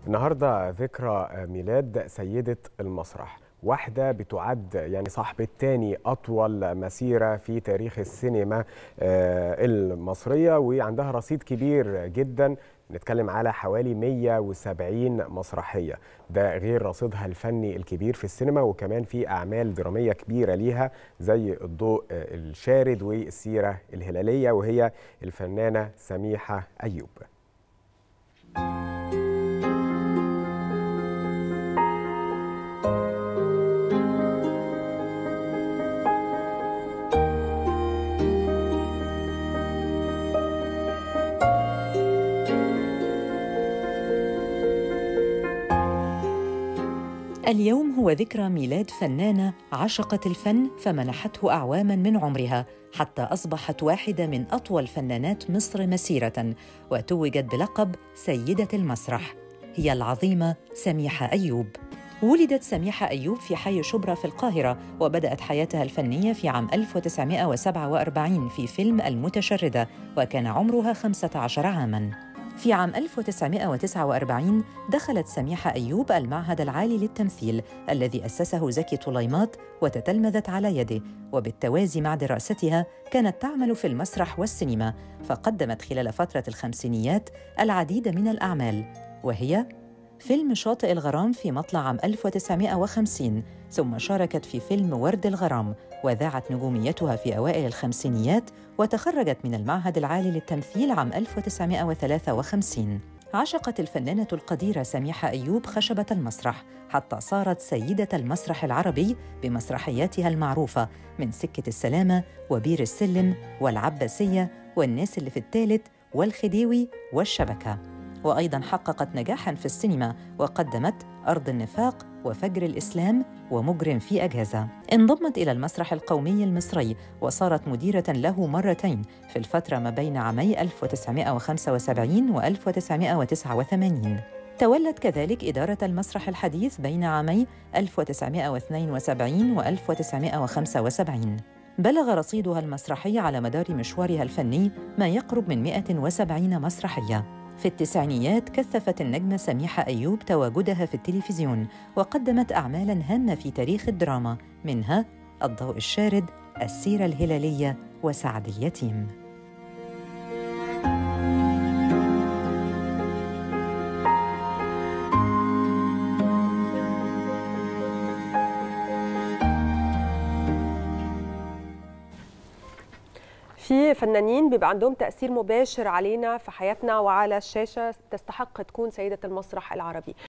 النهارده ذكرى ميلاد سيدة المسرح واحدة بتعد يعني صاحبة تاني أطول مسيرة في تاريخ السينما المصرية وعندها رصيد كبير جدا نتكلم على حوالي 170 مسرحية ده غير رصيدها الفني الكبير في السينما وكمان في أعمال درامية كبيرة ليها زي الضوء الشارد والسيرة الهلالية وهي الفنانة سميحة أيوب اليوم هو ذكرى ميلاد فنانة عشقت الفن فمنحته أعواما من عمرها حتى أصبحت واحدة من أطول فنانات مصر مسيرة وتوجت بلقب سيدة المسرح هي العظيمة سميحة أيوب ولدت سميحة أيوب في حي شبرا في القاهرة وبدأت حياتها الفنية في عام 1947 في فيلم المتشردة وكان عمرها 15 عاماً في عام 1949 دخلت سميحة أيوب المعهد العالي للتمثيل الذي أسسه زكي طليمات وتتلمذت على يده وبالتوازي مع دراستها كانت تعمل في المسرح والسينما فقدمت خلال فترة الخمسينيات العديد من الأعمال وهي فيلم شاطئ الغرام في مطلع عام 1950 ثم شاركت في فيلم ورد الغرام وذاعت نجوميتها في أوائل الخمسينيات وتخرجت من المعهد العالي للتمثيل عام 1953 عشقت الفنانة القديرة سميحة أيوب خشبة المسرح حتى صارت سيدة المسرح العربي بمسرحياتها المعروفة من سكة السلامة وبير السلم والعباسية والناس اللي في الثالث والخديوي والشبكة وأيضاً حققت نجاحاً في السينما وقدمت أرض النفاق وفجر الإسلام ومجرم في أجازة انضمت إلى المسرح القومي المصري وصارت مديرة له مرتين في الفترة ما بين عامي 1975 و 1989 تولت كذلك إدارة المسرح الحديث بين عامي 1972 و 1975 بلغ رصيدها المسرحي على مدار مشوارها الفني ما يقرب من 170 مسرحية في التسعينيات كثفت النجمة سميحة أيوب تواجدها في التلفزيون وقدمت أعمالاً هامة في تاريخ الدراما منها الضوء الشارد، السيرة الهلالية وسعد اليتيم. في فنانين بيبقى عندهم تأثير مباشر علينا في حياتنا وعلى الشاشة تستحق تكون سيدة المسرح العربي